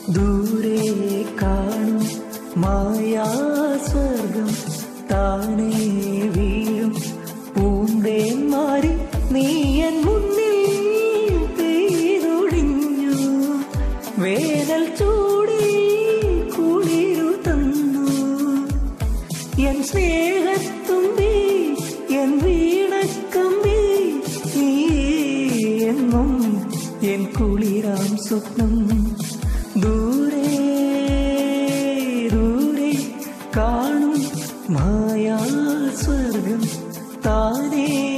ദൂരെ കാണും മായാ സ്വർഗം താനേ വീഴും പൂന്തേൻ മാറി നീ എൻ മുന്നിൽ പെയ്തൊഴിഞ്ഞു വേനൽ ചൂടി കുളിരു തന്നു എൻ സ്നേഹത്തുമ്പി എൻ വീണക്കമ്പി നീ എന്നും എൻ കുളിരാം സ്വപ്നം ദൂരെ ദൂരെ കാണും മായാ സ്വർഗം താനേ